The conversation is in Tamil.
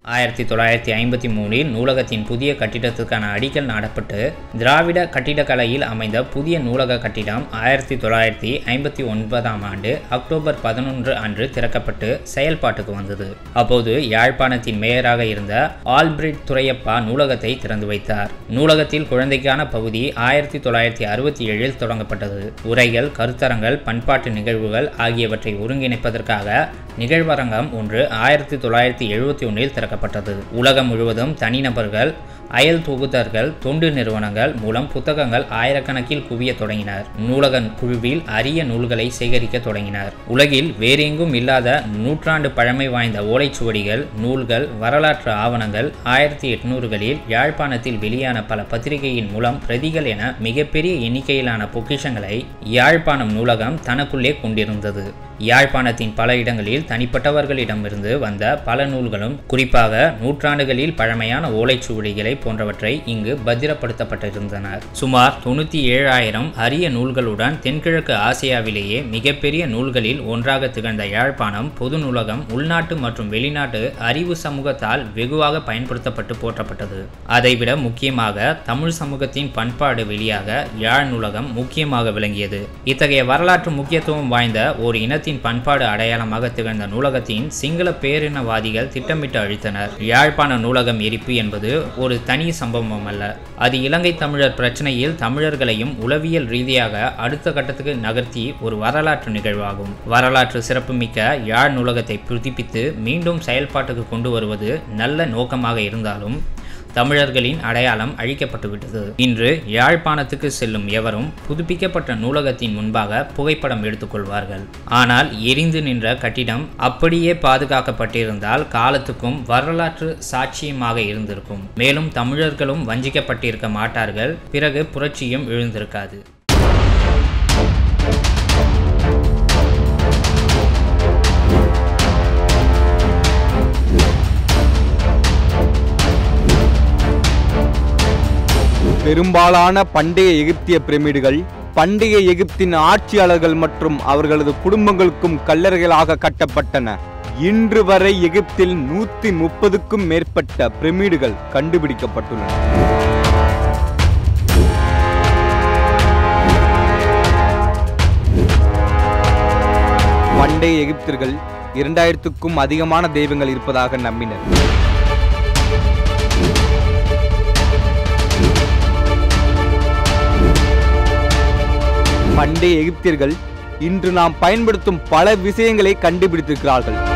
ஆயிரத்தி தொள்ளாயிரத்தி ஐம்பத்தி மூணில் நூலகத்தின் புதிய கட்டிடத்துக்கான அடிக்கல் நாடப்பட்டு திராவிட கட்டிடக்கலையில் அமைந்த புதிய நூலக கட்டிடம் ஆயிரத்தி தொள்ளாயிரத்தி ஐம்பத்தி ஒன்பதாம் ஆண்டு அக்டோபர் பதினொன்று அன்று திறக்கப்பட்டு செயல்பாட்டுக்கு வந்தது அப்போது யாழ்ப்பாணத்தின் மேயராக இருந்த ஆல்பிரிட் துரையப்பா நூலகத்தை திறந்து வைத்தார் நூலகத்தில் குழந்தைக்கான பகுதி ஆயிரத்தி தொள்ளாயிரத்தி அறுபத்தி ஏழில் தொடங்கப்பட்டது உரைகள் கருத்தரங்கள் பண்பாட்டு நிகழ்வுகள் ஆகியவற்றை ஒருங்கிணைப்பதற்காக நிகழ்வரங்கம் ஒன்று ஆயிரத்தி தொள்ளாயிரத்தி எழுபத்தி ஒன்றில் திறக்கப்பட்டது உலகம் முழுவதும் தனிநபர்கள் அயல் தொகுதர்கள் தொண்டு நிறுவனங்கள் மூலம் புத்தகங்கள் ஆயிரக்கணக்கில் குவிய தொடங்கினர் நூலக குழுவில் அரிய நூல்களை சேகரிக்க தொடங்கினர் உலகில் வேறெங்கும் இல்லாத நூற்றாண்டு பழமை வாய்ந்த ஓலைச்சுவடிகள் நூல்கள் வரலாற்று ஆவணங்கள் ஆயிரத்தி எட்நூறுகளில் யாழ்ப்பாணத்தில் வெளியான பல பத்திரிகையின் மூலம் பிரதிகள் என மிகப்பெரிய எண்ணிக்கையிலான பொக்கிஷங்களை யாழ்ப்பாணம் நூலகம் தனக்குள்ளே கொண்டிருந்தது யாழ்ப்பாணத்தின் பல இடங்களில் தனிப்பட்டவர்களிடமிருந்து வந்த பல நூல்களும் குறிப்பாக நூற்றாண்டுகளில் பழமையான ஓலைச்சுவடிகளை போன்றவற்றை இங்கு பத்திரப்படுத்தப்பட்டிருந்தனர் சுமார் தொண்ணூற்றி ஏழாயிரம் அரிய நூல்களுடன் தென்கிழக்கு ஆசியாவிலேயே மிகப்பெரிய நூல்களில் ஒன்றாக திகழ்ந்த யாழ்ப்பாணம் பொது நூலகம் உள்நாட்டு மற்றும் வெளிநாட்டு அறிவு சமூகத்தால் வெகுவாக பயன்படுத்தப்பட்டு போற்றப்பட்டது அதைவிட முக்கியமாக தமிழ் சமூகத்தின் பண்பாடு வெளியாக யாழ் நூலகம் முக்கியமாக விளங்கியது இத்தகைய வரலாற்று முக்கியத்துவம் வாய்ந்த ஒரு இனத்தின் பண்பாடு அடையாளமாக திகழ்ந்த நூலகத்தின் சிங்கள பேரினவாதிகள் திட்டமிட்டு அழித்தனர் யாழ்ப்பாண நூலகம் எரிப்பு என்பது ஒரு தனி சம்பவம் அல்ல அது இலங்கை தமிழர் பிரச்சனையில் தமிழர்களையும் உளவியல் ரீதியாக அடுத்த கட்டத்துக்கு நகர்த்தி ஒரு வரலாற்று நிகழ்வாகும் வரலாற்று சிறப்புமிக்க யாழ் நூலகத்தை புதுப்பித்து மீண்டும் செயல்பாட்டுக்கு கொண்டு வருவது நல்ல நோக்கமாக இருந்தாலும் தமிழர்களின் அடையாளம் அழிக்கப்பட்டுவிட்டது இன்று யாழ்ப்பாணத்துக்கு செல்லும் எவரும் புதுப்பிக்கப்பட்ட நூலகத்தின் முன்பாக புகைப்படம் எடுத்துக்கொள்வார்கள் ஆனால் எரிந்து நின்ற கட்டிடம் அப்படியே பாதுகாக்கப்பட்டிருந்தால் காலத்துக்கும் வரலாற்று சாட்சியமாக இருந்திருக்கும் மேலும் தமிழர்களும் வஞ்சிக்கப்பட்டிருக்க மாட்டார்கள் பிறகு புரட்சியும் எழுந்திருக்காது பெரும்பாலான பண்டைய எகிப்திய பிரமிடுகள் பண்டைய எகிப்தின் ஆட்சியாளர்கள் மற்றும் அவர்களது குடும்பங்களுக்கும் கல்லறைகளாக கட்டப்பட்டன இன்று வரை எகிப்தில் நூத்தி முப்பதுக்கும் மேற்பட்ட பிரமிடுகள் கண்டுபிடிக்கப்பட்டுள்ளன பண்டைய எகிப்தியர்கள் இரண்டாயிரத்துக்கும் அதிகமான தெய்வங்கள் இருப்பதாக நம்பினர் பண்டைய எகிப்தியர்கள் இன்று நாம் பயன்படுத்தும் பல விஷயங்களை கண்டுபிடித்திருக்கிறார்கள்